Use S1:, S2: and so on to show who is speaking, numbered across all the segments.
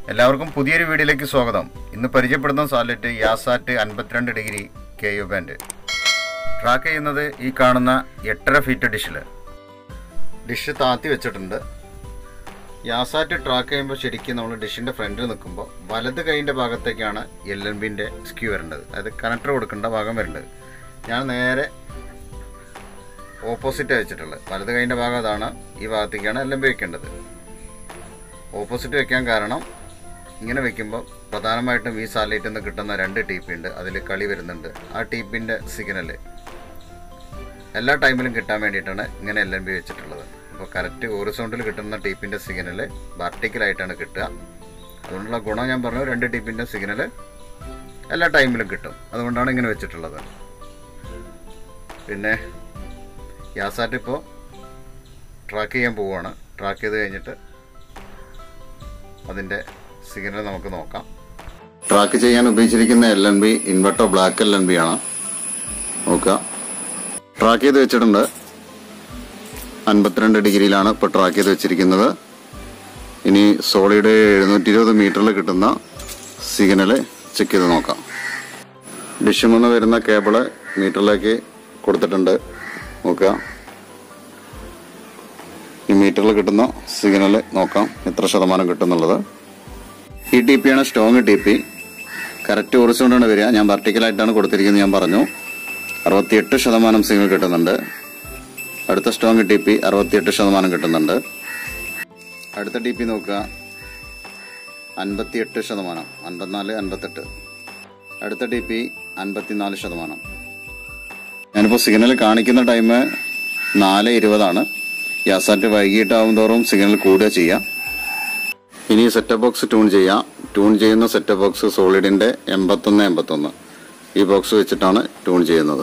S1: എല്ലാവർക്കും പുതിയൊരു വീഡിയോയിലേക്ക് സ്വാഗതം ഇന്ന് പരിചയപ്പെടുന്ന സാറ്റലൈറ്റ് യാസാറ്റ് അൻപത്തിരണ്ട് degree K U band track ചെയ്യുന്നത് ഈ കാണുന്ന എട്ടര ഫീറ്റ് ഡിഷിൽ ഡിഷ് താത്തി വെച്ചിട്ടുണ്ട് യാസാറ്റ് ട്രാക്ക് ചെയ്യുമ്പോൾ ശരിക്കും നമ്മൾ ഡിഷിൻ്റെ ഫ്രണ്ടിൽ നിൽക്കുമ്പോൾ വലത് കൈയിൻ്റെ ഭാഗത്തേക്കാണ് എൽ എൻ ബിൻ്റെ സ്ക്യൂ വരേണ്ടത് അതായത് കണക്ടർ കൊടുക്കേണ്ട ഭാഗം വരേണ്ടത് ഞാൻ നേരെ ഓപ്പോസിറ്റ് വെച്ചിട്ടുള്ളത് വലത് കൈയിൻ്റെ ഭാഗം അതാണ് ഈ ഭാഗത്തേക്കാണ് എൽ എൻ ബി വെക്കേണ്ടത് ഓപ്പോസിറ്റ് വെക്കാൻ കാരണം ഇങ്ങനെ വെക്കുമ്പോൾ പ്രധാനമായിട്ടും ഈ സാറ്റലൈറ്റിൽ നിന്ന് കിട്ടുന്ന രണ്ട് ടി പി ഉണ്ട് അതിൽ കളി വരുന്നുണ്ട് ആ ടി പിൻ്റെ സിഗ്നൽ എല്ലാ ടൈമിലും കിട്ടാൻ വേണ്ടിയിട്ടാണ് ഇങ്ങനെ എൽ എൻ ബി വെച്ചിട്ടുള്ളത് അപ്പോൾ കറക്റ്റ് ഹോറിസോണ്ടിൽ കിട്ടുന്ന ടി പിൻ്റെ സിഗ്നൽ വെർട്ടിക്കലായിട്ടാണ് കിട്ടുക അതുകൊണ്ടുള്ള ഗുണം ഞാൻ പറഞ്ഞു രണ്ട് ടി പിൻ്റെ സിഗ്നൽ എല്ലാ ടൈമിലും കിട്ടും അതുകൊണ്ടാണ് ഇങ്ങനെ വെച്ചിട്ടുള്ളത് പിന്നെ യാസാറ്റ് ഇപ്പോൾ ട്രാക്ക് ചെയ്യാൻ പോവുകയാണ് ട്രാക്ക് ചെയ്ത് കഴിഞ്ഞിട്ട് അതിൻ്റെ സിഗ്നൽ നമുക്ക് നോക്കാം ട്രാക്ക് ചെയ്യാൻ ഉപയോഗിച്ചിരിക്കുന്ന L N B inverter black L N B ആണ് നോക്കുക ട്രാക്ക് ചെയ്ത് വെച്ചിട്ടുണ്ട് അൻപത്തിരണ്ട് ഡിഗ്രിയിലാണ് ഇപ്പോൾ ട്രാക്ക് ചെയ്ത് വെച്ചിരിക്കുന്നത് ഇനി സോളിഡ് എഴുന്നൂറ്റി ഇരുപത് മീറ്ററിൽ കിട്ടുന്ന സിഗ്നൽ ചെക്ക് ചെയ്ത് നോക്കാം ഡിഷിൽ നിന്ന് വരുന്ന കേബിള് മീറ്ററിലേക്ക് കൊടുത്തിട്ടുണ്ട് നോക്കുക ഈ മീറ്ററിൽ കിട്ടുന്ന സിഗ്നൽ നോക്കാം എത്ര ശതമാനം കിട്ടുന്നുള്ളത് ഈ ടി പി ആണ് സ്ട്രോങ് ടി പി കറക്റ്റ് ഹോറിസോണ്ടാണ് വരിക ഞാൻ വെർട്ടിക്കലായിട്ടാണ് കൊടുത്തിരിക്കുന്നത് ഞാൻ പറഞ്ഞു അറുപത്തിയെട്ട് ശതമാനം സിഗ്നൽ കിട്ടുന്നുണ്ട് അടുത്ത സ്ട്രോങ് ടി പി അറുപത്തിയെട്ട് ശതമാനം കിട്ടുന്നുണ്ട് അടുത്ത ടി പി നോക്കുക അൻപത്തിയെട്ട് ശതമാനം അൻപത്തിനാല് അൻപത്തെട്ട് അടുത്ത ടി പി അൻപത്തിനാല് ശതമാനം ഞാനിപ്പോൾ സിഗ്നൽ കാണിക്കുന്ന ടൈം നാല് ഇരുപതാണ് യാസാറ്റ് വൈകിട്ടാവും തോറും സിഗ്നൽ കൂടുക ചെയ്യാം ഇനി സെറ്റപ്പ് ബോക്സ് ട്യൂൺ ചെയ്യാം ട്യൂൺ ചെയ്യുന്ന സെറ്റപ്പ് ബോക്സ് സോളിഡിന്റെ എൺപത്തൊന്ന് എൺപത്തൊന്ന് ഈ ബോക്സ് വെച്ചിട്ടാണ് ട്യൂൺ ചെയ്യുന്നത്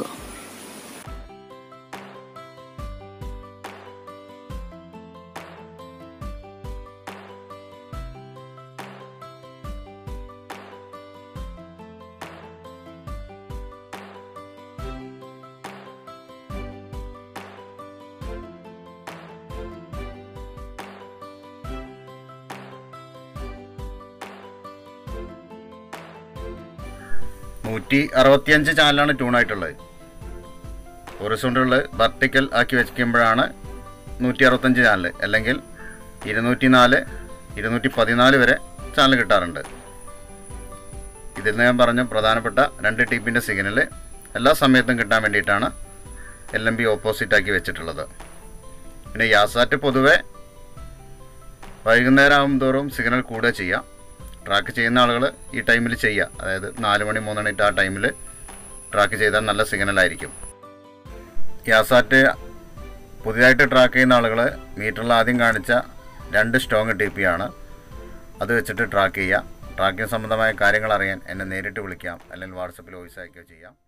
S1: നൂറ്റി അറുപത്തിയഞ്ച് ചാനലാണ് ട്യൂണായിട്ടുള്ളത് ഹൊറിസോണ്ടുള്ളത് വെർട്ടിക്കൽ ആക്കി വെക്കുമ്പോഴാണ് നൂറ്റി അറുപത്തഞ്ച് ചാനൽ അല്ലെങ്കിൽ ഇരുന്നൂറ്റി നാല് ഇരുന്നൂറ്റി പതിനാല് വരെ ചാനൽ കിട്ടാറുണ്ട് ഇതിൽ നിന്ന് ഞാൻ പറഞ്ഞ പ്രധാനപ്പെട്ട രണ്ട് ടീപ്പിൻ്റെ സിഗ്നൽ എല്ലാ സമയത്തും കിട്ടാൻ വേണ്ടിയിട്ടാണ് എൽ എം ബി ഓപ്പോസിറ്റ് ആക്കി വെച്ചിട്ടുള്ളത് പിന്നെ യാസാറ്റ് പൊതുവെ വൈകുന്നേരം ആകും തോറും സിഗ്നൽ കൂടുക ചെയ്യാം ട്രാക്ക് ചെയ്യുന്ന ആളുകൾ ഈ ടൈമിൽ ചെയ്യുക അതായത് നാല് മണി മൂന്ന് മണി ആ ടൈമിൽ ട്രാക്ക് ചെയ്താൽ നല്ല സിഗ്നലായിരിക്കും യാസാറ്റ് പുതിയതായിട്ട് ട്രാക്ക് ചെയ്യുന്ന ആളുകൾ മീറ്ററിൽ ആദ്യം കാണിച്ച രണ്ട് സ്ട്രോങ് ടി പി ആണ് അത് വെച്ചിട്ട് ട്രാക്ക് ചെയ്യുക ട്രാക്കിംഗ് സംബന്ധമായ കാര്യങ്ങൾ അറിയാൻ എന്നെ നേരിട്ട് വിളിക്കാം അല്ലെങ്കിൽ വാട്സപ്പിൽ വോയിസ് അയക്കുകയോ ചെയ്യാം